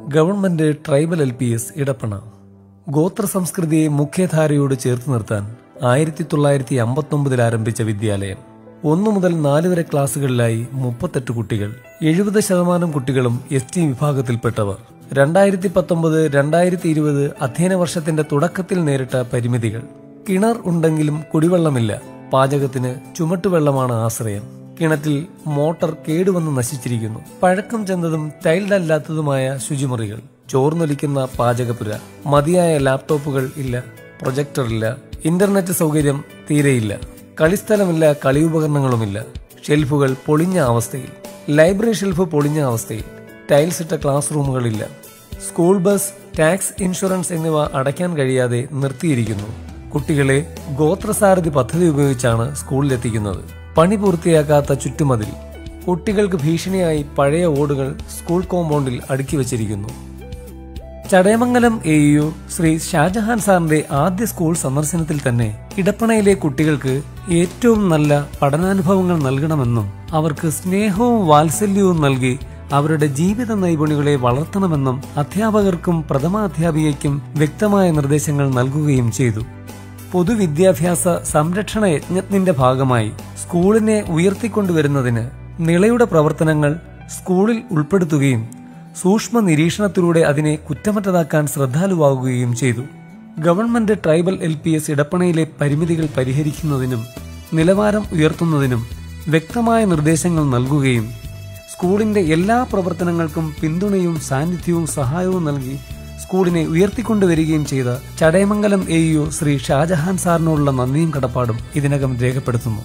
Government tribal L P S Idappana ഗോത്ര സംസ്കൃതിയെ മുഖ്യധാരയോട് ചേർത്ത് നിർത്താൻ ആയിരത്തി തൊള്ളായിരത്തി അമ്പത്തൊമ്പതിൽ ആരംഭിച്ച വിദ്യാലയം ഒന്നു മുതൽ നാല് വരെ ക്ലാസ്സുകളിലായി മുപ്പത്തെട്ട് കുട്ടികൾ എഴുപത് ശതമാനം കുട്ടികളും എസ് ടി വിഭാഗത്തിൽപ്പെട്ടവർ രണ്ടായിരത്തി പത്തൊമ്പത് രണ്ടായിരത്തി ഇരുപത് അധ്യയന വർഷത്തിന്റെ തുടക്കത്തിൽ നേരിട്ട പരിമിതികൾ കിണർ ഉണ്ടെങ്കിലും കുടിവെള്ളമില്ല പാചകത്തിന് ചുമട്ടുവെള്ളമാണ് ആശ്രയം കിണറ്റിൽ മോട്ടോർ കേടുവന്ന് നശിച്ചിരിക്കുന്നു പഴക്കം ചെന്നതും ടൈൽഡ് അല്ലാത്തതുമായ ശുചിമുറികൾ ചോർന്നൊലിക്കുന്ന പാചകപ്പുര മതിയായ ലാപ്ടോപ്പുകൾ ഇല്ല പ്രൊജക്ടർ ഇല്ല ഇന്റർനെറ്റ് സൗകര്യം തീരെയില്ല കളിസ്ഥലമില്ല കളി ഉപകരണങ്ങളുമില്ല ഷെൽഫുകൾ പൊളിഞ്ഞ അവസ്ഥയിൽ ലൈബ്രറി ഷെൽഫ് പൊളിഞ്ഞ അവസ്ഥയിൽ ടൈൽസ് ഇട്ട ക്ലാസ് റൂമുകളില്ല സ്കൂൾ ബസ് ടാക്സ് ഇൻഷുറൻസ് എന്നിവ അടയ്ക്കാൻ കഴിയാതെ നിർത്തിയിരിക്കുന്നു കുട്ടികളെ ഗോത്രസാരഥി പദ്ധതി ഉപയോഗിച്ചാണ് സ്കൂളിലെത്തിക്കുന്നത് പണി പൂർത്തിയാക്കാത്ത ചുറ്റുമതിൽ കുട്ടികൾക്ക് ഭീഷണിയായി പഴയ ഓടുകൾ സ്കൂൾ കോമ്പൗണ്ടിൽ അടുക്കി വച്ചിരിക്കുന്നു ചടയമംഗലം എ യു ശ്രീ ഷാജഹാൻ സാറിന്റെ ആദ്യ സ്കൂൾ സന്ദർശനത്തിൽ തന്നെ ഇടപ്പണയിലെ കുട്ടികൾക്ക് ഏറ്റവും നല്ല പഠനാനുഭവങ്ങൾ നൽകണമെന്നും അവർക്ക് സ്നേഹവും വാത്സല്യവും നൽകി അവരുടെ ജീവിത നൈപുണികളെ വളർത്തണമെന്നും അധ്യാപകർക്കും പ്രഥമാധ്യാപികയ്ക്കും വ്യക്തമായ നിർദ്ദേശങ്ങൾ നൽകുകയും ചെയ്തു പൊതുവിദ്യാഭ്യാസ സംരക്ഷണ യജ്ഞത്തിന്റെ ഭാഗമായി സ്കൂളിനെ ഉയർത്തിക്കൊണ്ടുവരുന്നതിന് നിളയുടെ പ്രവർത്തനങ്ങൾ സ്കൂളിൽ ഉൾപ്പെടുത്തുകയും സൂക്ഷ്മ നിരീക്ഷണത്തിലൂടെ അതിനെ കുറ്റമറ്റതാക്കാൻ ശ്രദ്ധാലുവാകുകയും ചെയ്തു government tribal L P S ഇടപ്പണയിലെ പരിമിതികൾ പരിഹരിക്കുന്നതിനും നിലവാരം ഉയർത്തുന്നതിനും വ്യക്തമായ നിർദ്ദേശങ്ങൾ നൽകുകയും സ്കൂളിന്റെ എല്ലാ പ്രവർത്തനങ്ങൾക്കും പിന്തുണയും സാന്നിധ്യവും സഹായവും നൽകി സ്കൂളിനെ ഉയർത്തിക്കൊണ്ടുവരികയും ചെയ്ത ചടയമംഗലം എ യു ശ്രീ ഷാജഹാൻ സാറിനോടുള്ള നന്ദിയും കടപ്പാടും ഇതിനകം രേഖപ്പെടുത്തുന്നു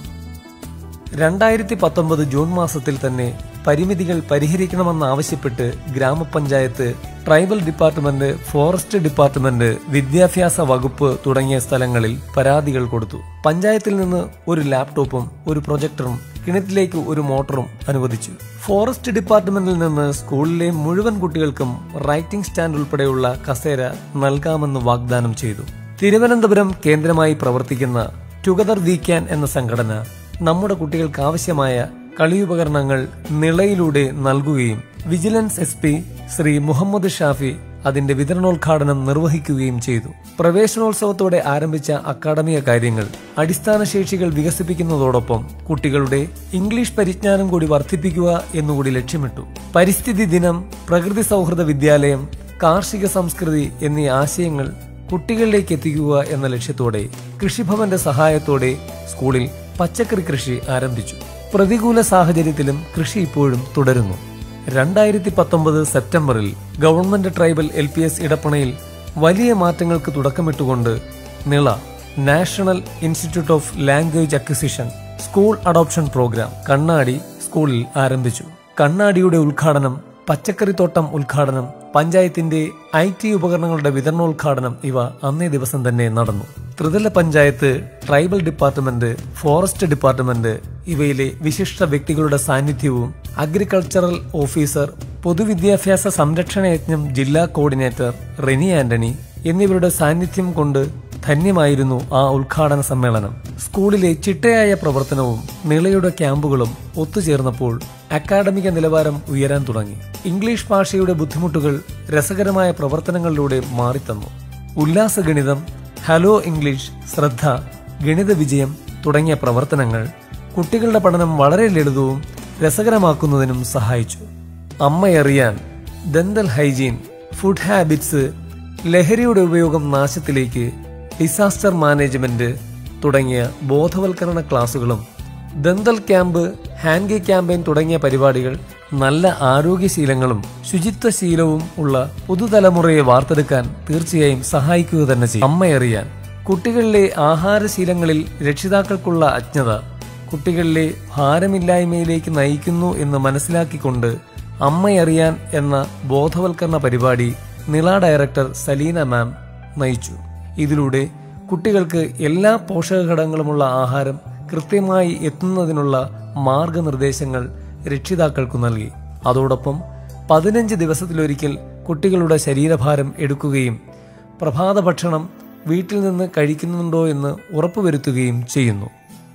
രണ്ടായിരത്തി പത്തൊമ്പത് ജൂൺ മാസത്തിൽ തന്നെ പരിമിതികൾ പരിഹരിക്കണമെന്നാവശ്യപ്പെട്ട് ഗ്രാമപഞ്ചായത്ത് ട്രൈബൽ ഡിപ്പാർട്ട്മെന്റ് ഫോറസ്റ്റ് ഡിപ്പാർട്ട്മെന്റ് വിദ്യാഭ്യാസ വകുപ്പ് തുടങ്ങിയ സ്ഥലങ്ങളിൽ പരാതികൾ കൊടുത്തു പഞ്ചായത്തിൽ നിന്ന് ഒരു ലാപ്ടോപ്പും ഒരു പ്രൊജക്ടറും കിണറ്റിലേക്ക് ഒരു മോട്ടറും അനുവദിച്ചു ഫോറസ്റ്റ് ഡിപ്പാർട്ട്മെന്റിൽ നിന്ന് സ്കൂളിലെ മുഴുവൻ കുട്ടികൾക്കും റൈറ്റിംഗ് സ്റ്റാൻഡ് ഉൾപ്പെടെയുള്ള കസേര നൽകാമെന്ന് വാഗ്ദാനം ചെയ്തു തിരുവനന്തപുരം കേന്ദ്രമായി പ്രവർത്തിക്കുന്ന ടുഗദർ വി ക്യാൻ എന്ന സംഘടന നമ്മുടെ കുട്ടികൾക്ക് ആവശ്യമായ കളിയുപകരണങ്ങൾ നിളയിലൂടെ നൽകുകയും vigilance S P Shri Muhammad Shafi അതിന്റെ വിതരണോദ്ഘാടനം നിർവഹിക്കുകയും ചെയ്തു പ്രവേശനോത്സവത്തോടെ ആരംഭിച്ച അക്കാഡമിക കാര്യങ്ങൾ അടിസ്ഥാന ശേഷികൾ വികസിപ്പിക്കുന്നതോടൊപ്പം കുട്ടികളുടെ ഇംഗ്ലീഷ് പരിജ്ഞാനം കൂടി വർദ്ധിപ്പിക്കുക എന്നുകൂടി ലക്ഷ്യമിട്ടു പരിസ്ഥിതി ദിനം പ്രകൃതി സൗഹൃദ വിദ്യാലയം കാർഷിക സംസ്കൃതി എന്നീ ആശയങ്ങൾ കുട്ടികളിലേക്ക് എത്തിക്കുക എന്ന ലക്ഷ്യത്തോടെ കൃഷിഭവന്റെ സഹായത്തോടെ സ്കൂളിൽ പച്ചക്കറി കൃഷി ആരംഭിച്ചു പ്രതികൂല സാഹചര്യത്തിലും കൃഷി ഇപ്പോഴും തുടരുന്നു രണ്ടായിരത്തി പത്തൊമ്പത് സെപ്റ്റംബറിൽ government tribal L P S ഇടപ്പണയിൽ വലിയ മാറ്റങ്ങൾക്ക് തുടക്കമിട്ടുകൊണ്ട് Nila national institute of language acquisition school adoption programme Kannadi സ്കൂളിൽ ആരംഭിച്ചു കണ്ണാടിയുടെ ഉദ്ഘാടനം പച്ചക്കറിത്തോട്ടം ഉദ്ഘാടനം പഞ്ചായത്തിന്റെ ഐ ടി ഉപകരണങ്ങളുടെ വിതരണോദ്ഘാടനം ഇവ അന്നേ ദിവസം തന്നെ നടന്നു ത്രിതല panchayat tribal department forest department ഇവയിലെ വിശിഷ്ട വ്യക്തികളുടെ സാന്നിധ്യവും അഗ്രികൾച്ചറൽ ഓഫീസർ പൊതുവിദ്യാഭ്യാസ സംരക്ഷണ യജ്ഞം ജില്ലാ കോർഡിനേറ്റർ റെനി ആന്റണി എന്നിവരുടെ സാന്നിധ്യം കൊണ്ട് ധന്യമായിരുന്നു ആ ഉദ്ഘാടന സമ്മേളനം സ്കൂളിലെ ചിട്ടയായ പ്രവർത്തനവും നിളയുടെ ക്യാമ്പുകളും ഒത്തുചേർന്നപ്പോൾ അക്കാഡമിക നിലവാരം ഉയരാൻ തുടങ്ങി ഇംഗ്ലീഷ് ഭാഷയുടെ ബുദ്ധിമുട്ടുകൾ രസകരമായ പ്രവർത്തനങ്ങളിലൂടെ മാറിത്തന്നു ഉല്ലാസഗണിതം ഹലോ ഇംഗ്ലീഷ് ശ്രദ്ധ ഗണിത വിജയം തുടങ്ങിയ പ്രവർത്തനങ്ങൾ കുട്ടികളുടെ പഠനം വളരെ ലളിതവും രസകരമാക്കുന്നതിനും സഹായിച്ചു അമ്മയറിയാൻ ദന്തൽ ഹൈജീൻ ഫുഡ് ഹാബിറ്റ്സ് ലഹരിയുടെ ഉപയോഗം നാശത്തിലേക്ക് ഡിസാസ്റ്റർ മാനേജ്മെന്റ് തുടങ്ങിയ ബോധവൽക്കരണ ക്ലാസുകളും ദന്തൽ ക്യാമ്പ് ഹാൻഡി ക്യാമ്പയിൻ തുടങ്ങിയ പരിപാടികൾ നല്ല ആരോഗ്യശീലങ്ങളും ശുചിത്വശീലവും ഉള്ള പുതുതലമുറയെ വാർത്തെടുക്കാൻ തീർച്ചയായും സഹായിക്കുക തന്നെ ചെയ്യും അമ്മയറിയാൻ കുട്ടികളിലെ ആഹാരശീലങ്ങളിൽ രക്ഷിതാക്കൾക്കുള്ള അജ്ഞത കുട്ടികളിലെ ഭാരമില്ലായ്മയിലേക്ക് നയിക്കുന്നു എന്ന് മനസ്സിലാക്കിക്കൊണ്ട് അമ്മയറിയാൻ എന്ന ബോധവൽക്കരണ പരിപാടി നിള ഡയറക്ടർ സലീന മാം നയിച്ചു ഇതിലൂടെ കുട്ടികൾക്ക് എല്ലാ പോഷകഘടകങ്ങളുമുള്ള ആഹാരം കൃത്യമായി എത്തുന്നതിനുള്ള മാർഗനിർദ്ദേശങ്ങൾ രക്ഷിതാക്കൾക്കു നൽകി അതോടൊപ്പം പതിനഞ്ച് ദിവസത്തിലൊരിക്കൽ കുട്ടികളുടെ ശരീരഭാരം എടുക്കുകയും പ്രഭാത ഭക്ഷണം വീട്ടിൽ നിന്ന് കഴിക്കുന്നുണ്ടോ എന്ന് ഉറപ്പുവരുത്തുകയും ചെയ്യുന്നു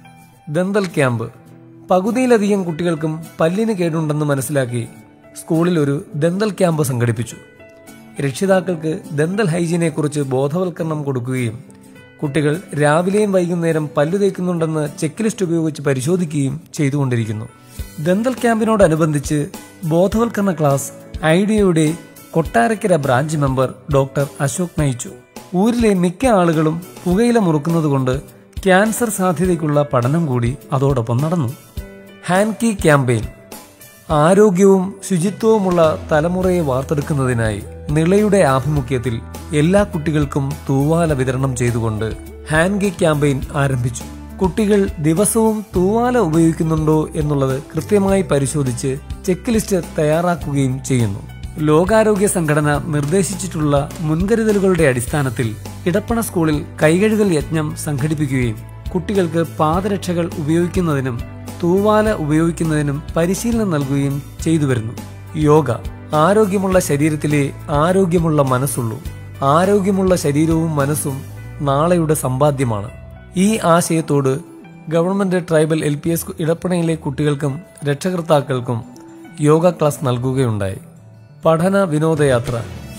ദന്തൽ ക്യാമ്പ് പകുതിയിലധികം കുട്ടികൾക്കും പല്ലിന് കേടുണ്ടെന്ന് മനസ്സിലാക്കി സ്കൂളിൽ ഒരു ദന്തൽ ക്യാമ്പ് സംഘടിപ്പിച്ചു രക്ഷിതാക്കൾക്ക് ദന്തൽ ഹൈജീനെ കുറിച്ച് ബോധവൽക്കരണം കൊടുക്കുകയും കുട്ടികൾ രാവിലെയും വൈകുന്നേരം പല്ലു തേക്കുന്നുണ്ടെന്ന് ചെക്ക് ലിസ്റ്റ് ഉപയോഗിച്ച് പരിശോധിക്കുകയും ചെയ്തുകൊണ്ടിരിക്കുന്നു ദന്തൽ ക്യാമ്പിനോടനുബന്ധിച്ച് ബോധവൽക്കരണ ക്ലാസ് ഐഡിയയുടെ Kottarakkara branch member doctor Ashok നയിച്ചു ഊരിലെ മിക്ക ആളുകളും പുകയില മുറുക്കുന്നതുകൊണ്ട് ക്യാൻസർ സാധ്യതയ്ക്കുള്ള പഠനം കൂടി അതോടൊപ്പം നടന്നു ഹാൻകി ക്യാമ്പയിൻ ആരോഗ്യവും ശുചിത്വവുമുള്ള തലമുറയെ വാർത്തെടുക്കുന്നതിനായി നിളയുടെ ആഭിമുഖ്യത്തിൽ എല്ലാ കുട്ടികൾക്കും തൂവാല വിതരണം ചെയ്തുകൊണ്ട് ഹാൻഗി ക്യാമ്പയിൻ ആരംഭിച്ചു കുട്ടികൾ ദിവസവും തൂവാല ഉപയോഗിക്കുന്നുണ്ടോ എന്നുള്ളത് കൃത്യമായി പരിശോധിച്ച് ചെക്ക് ലിസ്റ്റ് തയ്യാറാക്കുകയും ചെയ്യുന്നു ലോകാരോഗ്യ സംഘടന നിർദ്ദേശിച്ചിട്ടുള്ള മുൻകരുതലുകളുടെ അടിസ്ഥാനത്തിൽ ഇടപ്പണ സ്കൂളിൽ കൈകഴുകൽ യജ്ഞം സംഘടിപ്പിക്കുകയും കുട്ടികൾക്ക് പാദരക്ഷകൾ ഉപയോഗിക്കുന്നതിനും തൂവാല ഉപയോഗിക്കുന്നതിനും പരിശീലനം നൽകുകയും ചെയ്തു വരുന്നു യോഗ ആരോഗ്യമുള്ള ശരീരത്തിലെ ആരോഗ്യമുള്ള മനസ്സുള്ളൂ ആരോഗ്യമുള്ള ശരീരവും മനസ്സും നാളെയുടെ സമ്പാദ്യമാണ് ഈ ആശയത്തോട് government tribal L P S ഇടപ്പണയിലെ കുട്ടികൾക്കും രക്ഷകർത്താക്കൾക്കും യോഗ ക്ലാസ് നൽകുകയുണ്ടായി പഠന വിനോദയാത്ര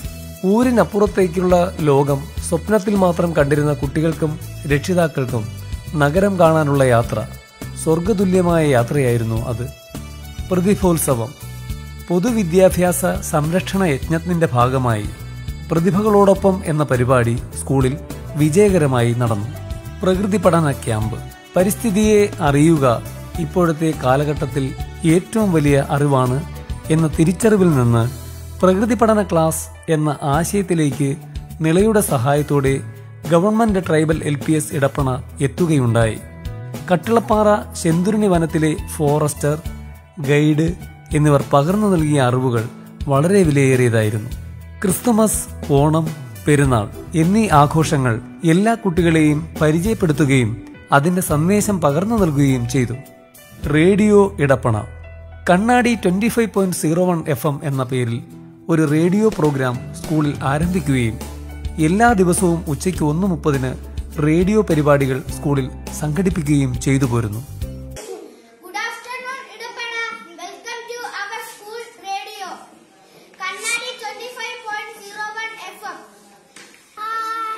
ഊരിനപ്പുറത്തേക്കുള്ള ലോകം സ്വപ്നത്തിൽ മാത്രം കണ്ടിരുന്ന കുട്ടികൾക്കും രക്ഷിതാക്കൾക്കും നഗരം കാണാനുള്ള യാത്ര സ്വർഗതുല്യമായ യാത്രയായിരുന്നു അത് പ്രതിഭോത്സവം പൊതുവിദ്യാഭ്യാസ സംരക്ഷണ യജ്ഞത്തിന്റെ ഭാഗമായി പ്രതിഭകളോടൊപ്പം എന്ന പരിപാടി സ്കൂളിൽ വിജയകരമായി നടന്നു പ്രകൃതി പഠന ക്യാമ്പ് പരിസ്ഥിതിയെ അറിയുക ഇപ്പോഴത്തെ കാലഘട്ടത്തിൽ ഏറ്റവും വലിയ അറിവാണ് എന്ന തിരിച്ചറിവിൽ നിന്ന് പ്രകൃതി പഠന ക്ലാസ് എന്ന ആശയത്തിലേക്ക് നിളയുടെ സഹായത്തോടെ government tribal L P S Idappana എത്തുകയുണ്ടായി കട്ടിളപ്പാറ ശെന്തുരുണി വനത്തിലെ ഫോറസ്റ്റർ ഗൈഡ് എന്നിവർ പകർന്നു നൽകിയ അറിവുകൾ വളരെ വിലയേറിയതായിരുന്നു ക്രിസ്തുമസ് ഓണം പെരുന്നാൾ എന്നീ ആഘോഷങ്ങൾ എല്ലാ കുട്ടികളെയും പരിചയപ്പെടുത്തുകയും അതിന്റെ സന്ദേശം പകർന്നു നൽകുകയും ചെയ്തു radio Idappana Kannadi twenty five point zero one F M എന്ന പേരിൽ ഒരു റേഡിയോ പ്രോഗ്രാം സ്കൂളിൽ ആരംഭിക്കുകയും എല്ലാ ദിവസവും ഉച്ചയ്ക്ക് ഒന്ന് മുപ്പതിന് റേഡിയോ പരിപാടികൾ സ്കൂളിൽ സംഘടിപ്പിക്കുകയും ചെയ്തു പോരുന്നു Good afternoon, Idupana. Welcome to our school radio. Kannadi 25.01 FM. Hi.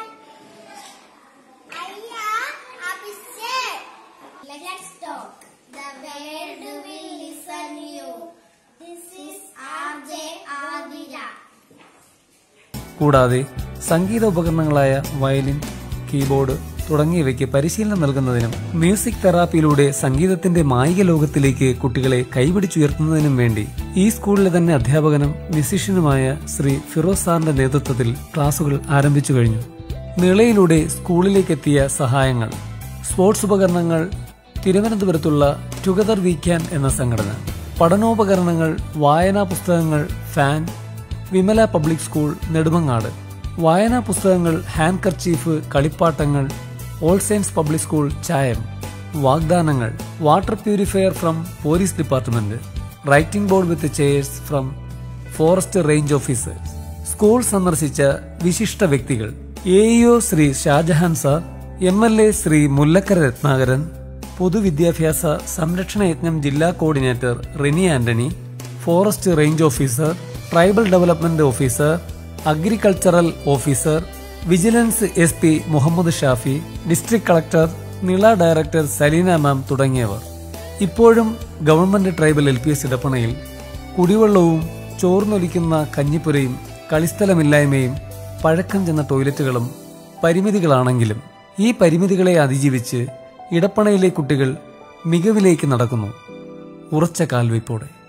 Aya, Abhishek. Let's talk. The world will listen you. This is RJ Adila. കൂടാതെ സംഗീത ഉപകരണങ്ങളായ വയലിൻ കീബോർഡ് തുടങ്ങിയവയ്ക്ക് പരിശീലനം നൽകുന്നതിനും മ്യൂസിക് തെറാപ്പിയിലൂടെ സംഗീതത്തിന്റെ മായിക ലോകത്തിലേക്ക് കുട്ടികളെ കൈപിടിച്ചുയർത്തുന്നതിനും വേണ്ടി ഈ സ്കൂളിലെ തന്നെ അധ്യാപകനും മ്യൂസിഷ്യനുമായ ശ്രീ ഫിറോസ് സാറിന്റെ നേതൃത്വത്തിൽ ക്ലാസുകൾ ആരംഭിച്ചു കഴിഞ്ഞു നിളയിലൂടെ സ്കൂളിലേക്കെത്തിയ സഹായങ്ങൾ സ്പോർട്സ് ഉപകരണങ്ങൾ തിരുവനന്തപുരത്തുള്ള ടുഗദർ വി ക്യാൻ എന്ന സംഘടന പഠനോപകരണങ്ങൾ വായനാ പുസ്തകങ്ങൾ fan Vimala public school Nedumangad വായനാ പുസ്തകങ്ങൾ ഹാൻഡ് കർച്ചീഫ് കളിപ്പാട്ടങ്ങൾ ഓൾ സയൻസ് പബ്ലിക് സ്കൂൾ ചായം വാഗ്ദാനങ്ങൾ water purifier from police department writing board with chairs from forest range officers school സന്ദർശിച്ച വിശിഷ്ട വ്യക്തികൾ A EO Shri Shajahan sir M L A Shri Mullakkara Ratnakaran പൊതുവിദ്യാഭ്യാസ സംരക്ഷണ യജ്ഞം ജില്ലാ coordinator Rini Antony forest range officer tribal development officer agricultural officer vigilance S P Muhammad Shafi district collector Nila director Saleena ma'am തുടങ്ങിയവർ ഇപ്പോഴും government tribal L P S ഇടപ്പണയിൽ കുടിവെള്ളവും ചോർന്നൊലിക്കുന്ന കഞ്ഞിപ്പുരയും കളിസ്ഥലമില്ലായ്മയും പഴക്കം ചെന്ന ടോയ്ലറ്റുകളും പരിമിതികളാണെങ്കിലും ഈ പരിമിതികളെ അതിജീവിച്ച് ഇടപ്പണയിലെ കുട്ടികൾ മികവിലേക്ക് നടക്കുന്നു ഉറച്ച കാൽവയ്പോടെ